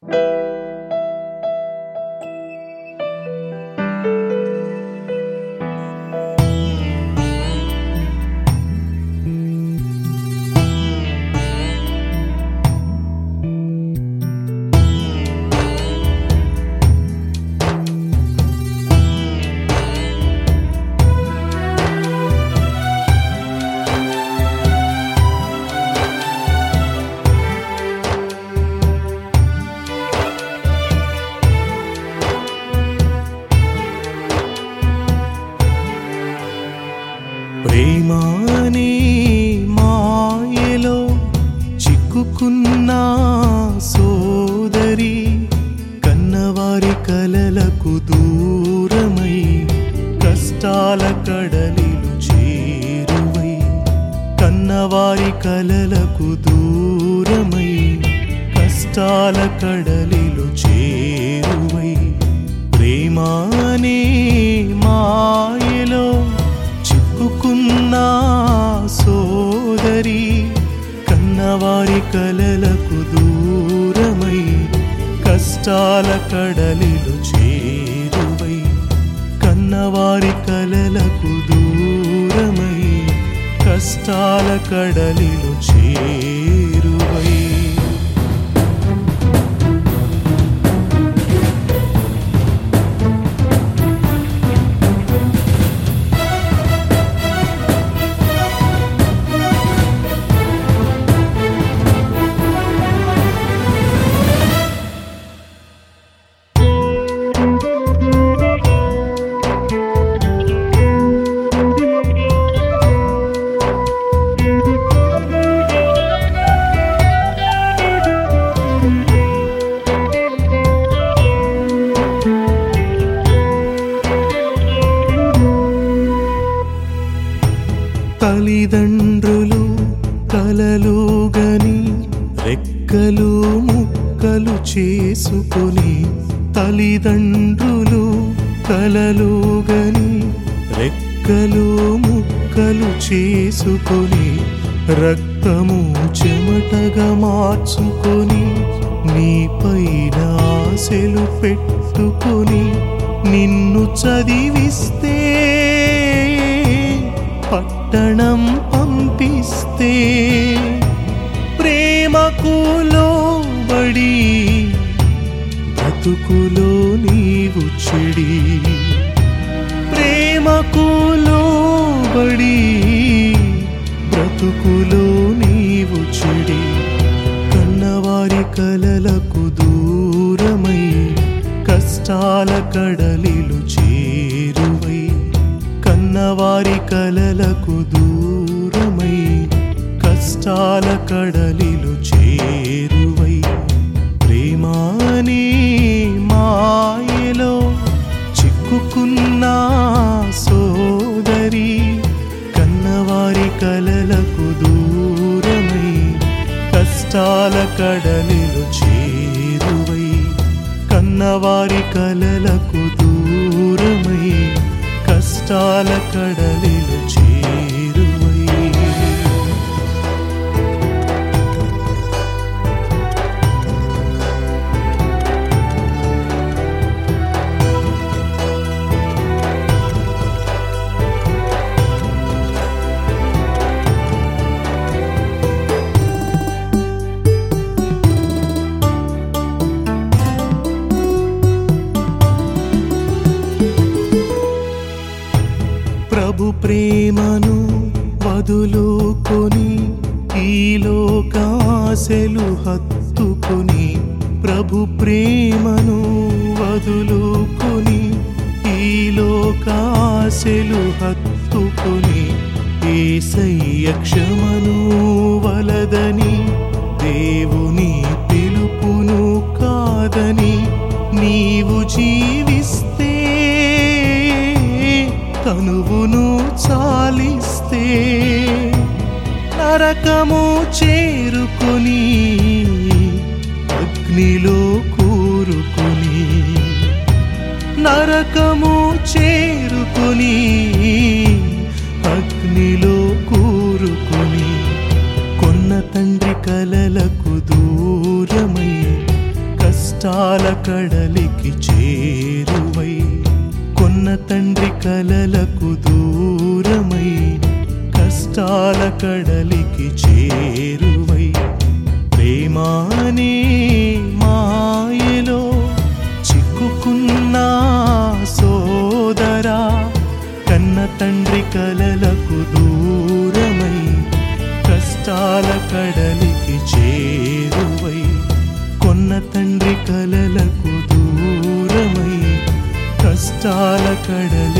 ప్రేమానే మాయలో చిక్కుకున్న సోదరి కన్నవారి కలలకు దూరమై కష్టాల కడలిలు చేరువై కన్నవారి కలలకు దూరమై కష్టాల కడలిలు చేరువై ప్రేమానే మాయలో చిక్కుకున్న సోదరి కన్నవారి కలలకు దూరమై కష్టాల కడలిలు చేరువై కన్నవారి కలలకు దూరమై కష్టాల కడలిలు చేరువై తల్లిదండ్రులు కలలుగని రెక్కలు ముక్కలు చేసుకొని తల్లిదండ్రులు కలలుగని రెక్కలు ముక్కలు చేసుకొని రక్తము చెమటగా మార్చుకొని నీపైన ఆశలు పెట్టుకొని నిన్ను చదివిస్తే పట్టణం పంపిస్తే ప్రేమకు లోబడి బ్రతుకులో నీవు చెడి ప్రేమకు లోబడి బ్రతుకులో నీవు చెడి కన్నవారి కలలకు దూరమై కష్టాల కడలిలు చేరువై కన్నవారి కలలకు దూరమై కష్టాల కడలిలు చేరువై ప్రేమానే మాయలో చిక్కుకున్న సోదరి కన్నవారి కలలకు దూరమై కష్టాల కడలిలు చేరువై కన్నవారి కలలకు దూరమై కష్టాల కడలిలు చేరువై ప్రభు ప్రేమను వదులుకొని ఈ లోకాశలు హత్తుకొని ప్రభు ప్రేమను వదులుకొని ఈ లోకాశలు హత్తుకొని ఏసయ్య క్షమను వలదని దేవుని పిలుపును కాదని నీవు జీవిస్తే తనువును చాలిస్తే నరకము చేరుకొని అగ్నిలో కూరుకొని నరకము చేరుకొని అగ్నిలో కూరుకొని కొన్న తండ్రి కలలకు దూరమై కష్ట కష్టాల కడలికి చేరువై కొన్న తండ్రి కలలకు దూరమై కష్టాల కడలికి చేరువై ప్రేమానే మాయలో చిక్కుకున్నా సోదరా కన్న తండ్రి కలలకు దూరమై కష్టాల కడలికి చేరువై కొన్న తండ్రి కలలకు దూరమై కష్టాల కడలి